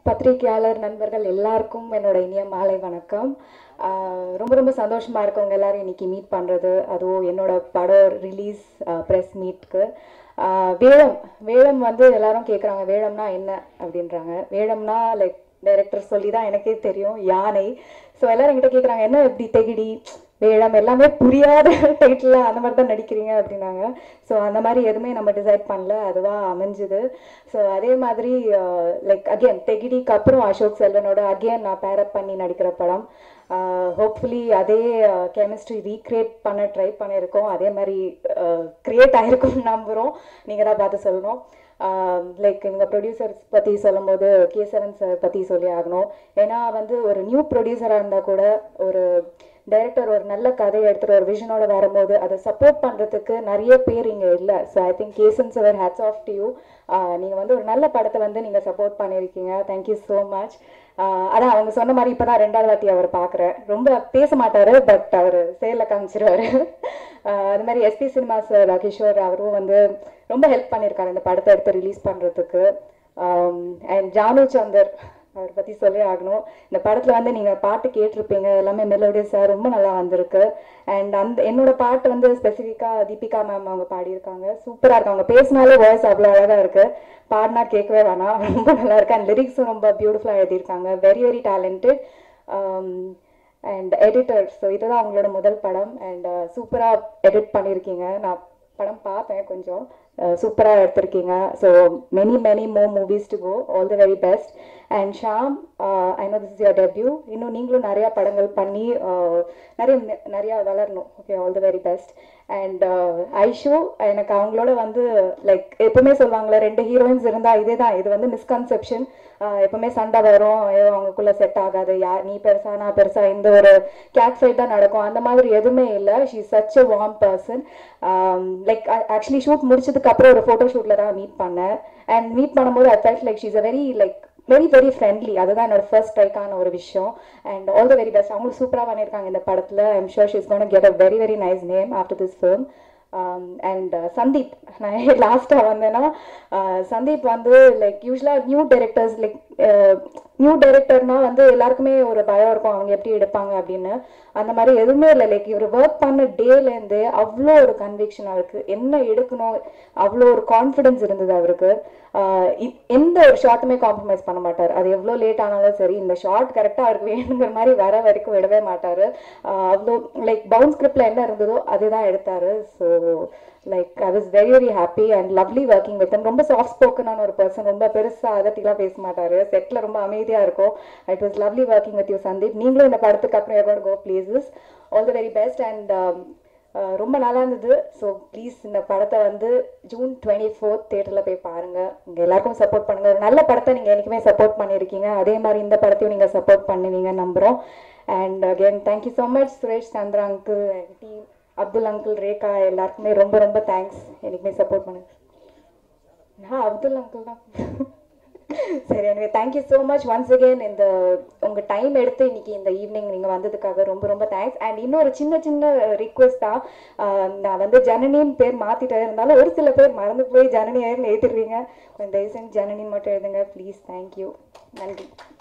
பத்திரிகையாளர் நண்பர்கள் எல்லாருக்கும் என்னோட இனிய மாலை வணக்கம் ஆஹ் ரொம்ப ரொம்ப சந்தோஷமா இருக்கு உங்க எல்லாரும் இன்னைக்கு மீட் பண்றது அதுவும் என்னோட படம் ரிலீஸ் ப்ரெஸ் மீட்க்கு வேடம் வேடம் வந்து எல்லாரும் கேட்குறாங்க வேடம்னா என்ன அப்படின்றாங்க வேடம்னா லைக் டைரக்டர் சொல்லி தான் எனக்கே தெரியும் யானை ஸோ எல்லாரும் என்கிட்ட கேட்குறாங்க என்ன இப்படி தெகிடி வேடம் எல்லாமே புரியாத டைட்டில் அந்த மாதிரி தான் நடிக்கிறீங்க அப்படின்னாங்க ஸோ அந்த மாதிரி எதுவுமே நம்ம டிசைட் பண்ணல அதுவாக அமைஞ்சுது ஸோ அதே மாதிரி லைக் அகேன் தெகிடிக்கு அப்புறம் அசோக் செல்வனோட அகேன் நான் பேரப் பண்ணி நடிக்கிற படம் ஹோப்ஃபுல்லி அதே கெமிஸ்ட்ரி ரீக்ரியேட் பண்ண ட்ரை பண்ணியிருக்கோம் அதே மாதிரி க்ரியேட் ஆயிருக்கும்னு நம்புகிறோம் நீங்கள் தான் பார்த்து சொல்லணும் லைக் இவங்க ப்ரொடியூசர்ஸ் பற்றி சொல்லும்போது கேசவன் சார் பற்றி சொல்லி ஆகணும் ஏன்னா வந்து ஒரு நியூ ப்ரொடியூசராக இருந்தால் கூட ஒரு டைரக்டர் ஒரு நல்ல கதையை எடுத்துகிட்டு ஒரு விஷனோட வரும்போது அதை சப்போர்ட் பண்ணுறதுக்கு நிறைய பேர் இங்கே இல்லை so I think Kesan sir hats off to you நீங்கள் வந்து ஒரு நல்ல படத்தை வந்து நீங்கள் சப்போர்ட் பண்ணியிருக்கீங்க தேங்க்யூ ஸோ மச் அதான் அவங்க சொன்ன மாதிரி இப்போ தான் ரெண்டாவது வாட்டி அவர் பார்க்குறேன் ரொம்ப பேச மாட்டார் பட் அவர் செயலில் காமிச்சிருவாரு அது மாதிரி எஸ்பி சினிமா சார் கிஷோர் அவரும் வந்து ரொம்ப ஹெல்ப் பண்ணியிருக்காரு இந்த படத்தை எடுத்து ரிலீஸ் பண்ணுறதுக்கு அண்ட் ஜானு சந்தர் அவரை பற்றி சொல்லி ஆகணும் இந்த படத்தில் வந்து நீங்கள் பாட்டு கேட்டிருப்பீங்க எல்லாமே மெலோடியஸாக ரொம்ப நல்லா வந்திருக்கு அண்ட் அந்த என்னோட பாட்டு வந்து ஸ்பெசிஃபிக்காக தீபிகா மேம் அவங்க பாடியிருக்காங்க சூப்பராக இருக்கு அவங்க பேசினாலே வாய்ஸ் அவ்வளோ அழகாக இருக்கு பாடினா கேட்கவே வேணாம் ரொம்ப நல்லா இருக்கு அண்ட் லிரிக்ஸும் ரொம்ப பியூட்டிஃபுல்லாக எழுதியிருக்காங்க very very talented and editor so இதுதான் அவங்களோட முதல் படம் அண்ட் சூப்பராக எடிட் பண்ணியிருக்கீங்க நான் படம் பார்த்தேன் கொஞ்சம் சூப்பராக எடுத்திருக்கீங்க so many many more movies to go all the very best and Sham I know this is your debut இன்னும் நீங்களும் நிறையா படங்கள் பண்ணி நிறைய நிறையா வளரணும் okay all the very best and Aishu எனக்கு அவங்களோட வந்து லைக் எப்பவுமே சொல்லுவாங்களே ரெண்டு ஹீரோயின்ஸ் இருந்தால் இதே தான் இது வந்து மிஸ்கன்செப்ஷன் எப்பவுமே சண்டை வரும் அவங்களுக்குள்ள செட் ஆகாது யார் நீ பெருசா நான் பெருசா இந்த ஒரு கேட் ஃபைட் தான் நடக்கும் அந்த மாதிரி எதுவுமே இல்லை she such a warm person like actually shoot முடிச்சதுக்கு அப்புறம் ஒரு ஃபோட்டோ ஷூட்ல தான் மீட் பண்ணேன் அண்ட் மீட் பண்ணும்போது I felt like she's a very like very very friendly அதுதான் என்னோட ஃபர்ஸ்ட் ட்ரைக்கான ஒரு விஷயம் and all the very best அவங்களும் சூப்பராக பண்ணியிருக்காங்க இந்த படத்தில் I'm sure she's gonna get a very very nice name after this film and Sandeep நான் லாஸ்ட்டாக வந்தேன்னா சந்தீப் வந்து லைக் யூஸ்வலாக நியூ டைரக்டர்ஸ் லைக் நியூ டைரக்டர்னா வந்து எல்லாருக்குமே ஒரு பயம் இருக்கும் அவங்க எப்படி எடுப்பாங்க அப்படின்னு அந்த மாதிரி எதுவுமே இல்லை லைக் இவர் ஒர்க் பண்ண டேலேருந்து அவ்வளோ ஒரு கன்விக்ஷன் அவருக்கு என்ன எடுக்கணும் அவ்வளோ ஒரு கான்ஃபிடென்ஸ் இருந்தது அவருக்கு எந்த ஒரு ஷார்ட்டுமே காம்ப்ரமைஸ் பண்ண மாட்டார் அது எவ்வளோ லேட் ஆனாலும் சரி இந்த ஷார்ட் கரெக்டாக அவருக்கு வேணுங்கிற மாதிரி வர வரைக்கும் விடவே மாட்டார் அவ்வளோ லைக் பவுன் ஸ்கிரிப்டில் என்ன இருந்ததோ அதுதான் எடுத்தார் so like I was very very happy and lovely working with ரொம்ப சாஃப்ட் ஸ்போக்கனான ஒரு பர்சன் ரொம்ப பெருசாக அதட்டிலாம் பேச மாட்டார் செட்டில் ரொம்ப அமைதியாக இருக்கும் it was lovely working with you Sandeep நீங்களும் இந்த படத்துக்கு அப்புறம் எவ்வளோ go places all the very best and ரொம்ப நல்லா இருந்தது ஸோ ப்ளீஸ் இந்த படத்தை வந்து ஜூன் டுவெண்ட்டி ஃபோர்த் தேட்டரில் போய் பாருங்கள் இங்கே எல்லாருக்கும் சப்போர்ட் பண்ணுங்கள் ஒரு நல்ல படத்தை நீங்கள் என்றைக்குமே சப்போர்ட் பண்ணியிருக்கீங்க அதே மாதிரி இந்த படத்தையும் நீங்கள் சப்போர்ட் பண்ணுவீங்க நம்புகிறோம் and again thank you so much Suresh Chandra uncle team Abdul uncle Rekha எல்லாருக்குமே ரொம்ப ரொம்ப தேங்க்ஸ் எனக்குமே சப்போர்ட் பண்ணுங்க நான் அப்துல் அங்கிள் தான் சரி எனக்கு thank you so much once again இந்த உங்கள் டைம் எடுத்து இன்னைக்கு இந்த ஈவினிங் நீங்கள் வந்ததுக்காக ரொம்ப ரொம்ப தேங்க்ஸ் அண்ட் இன்னொரு சின்ன சின்ன ரிக்வெஸ்ட் தான் நான் வந்து ஜனனின்னு பேர் மாற்றிட்டே இருந்தாலும் ஒரு சில பேர் மறந்து போய் ஜனனி ஏன்னு எழுதிடுறீங்க கொஞ்சம் தயவு செஞ்சு ஜனனின்னு மட்டும் எழுதுங்க ப்ளீஸ் தேங்க்யூ நன்றி